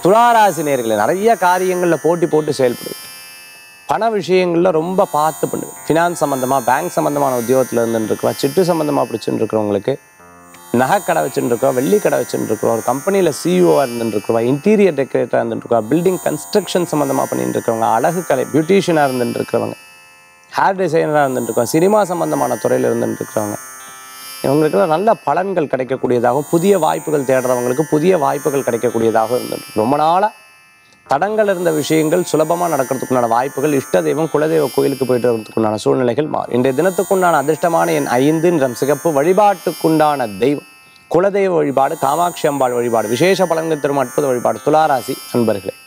துளாராசி நேர்களை நிறைய காரியங்களில் போட்டி போட்டு செயல்படுது பண விஷயங்களில் ரொம்ப பார்த்து பண்ணுது ஃபினான்ஸ் சம்மந்தமாக பேங்க் சம்மந்தமான உத்தியோகத்தில் இருந்துருக்குவா சிட்டு சம்மந்தமாக பிடிச்சுட்டு இருக்கிறவங்களுக்கு நகை கடை வச்சுட்டு இருக்கோம் வெள்ளி கடை வச்சுட்டு இருக்கோம் ஒரு கம்பெனியில் சிஇஓவாக இருந்துட்டு இருக்கோம் இன்டீரியர் டெக்கரேட்டராக இருந்துட்டு இருக்கோம் பில்டிங் கன்ஸ்ட்ரக்ஷன் சம்மந்தமாக பண்ணிட்டு இருக்கிறவங்க அழகு கலை பியூட்டிஷியனாக இருந்துட்டு இருக்கிறவங்க ஹேர் டிசைனராக இருந்துட்டு இருக்கோம் சினிமா சம்மந்தமான துறையில் இருந்துட்டு இருக்கிறவங்க இவங்களுக்கெல்லாம் நல்ல பலன்கள் கிடைக்கக்கூடியதாகவும் புதிய வாய்ப்புகள் தேடுறவங்களுக்கு புதிய வாய்ப்புகள் கிடைக்கக்கூடியதாகவும் இருந்துட்டு ரொம்ப நாளாக தடங்கள் இருந்த விஷயங்கள் சுலபமாக நடக்கிறதுக்குண்டான வாய்ப்புகள் இஷ்ட தெய்வம் குலதெய்வ கோயிலுக்கு போயிட்டு வரதுக்குண்டான சூழ்நிலைகள் மாறும் இன்றைய தினத்துக்குண்டான அதிர்ஷ்டமான என் ஐந்து நிறம் சிகப்பு வழிபாட்டுக்குண்டான தெய்வம் குலதெய்வ வழிபாடு காமாட்சி அம்பாள் வழிபாடு விசேஷ பலன்கள் தரும் அற்புத வழிபாடு துளாராசி அன்பர்களே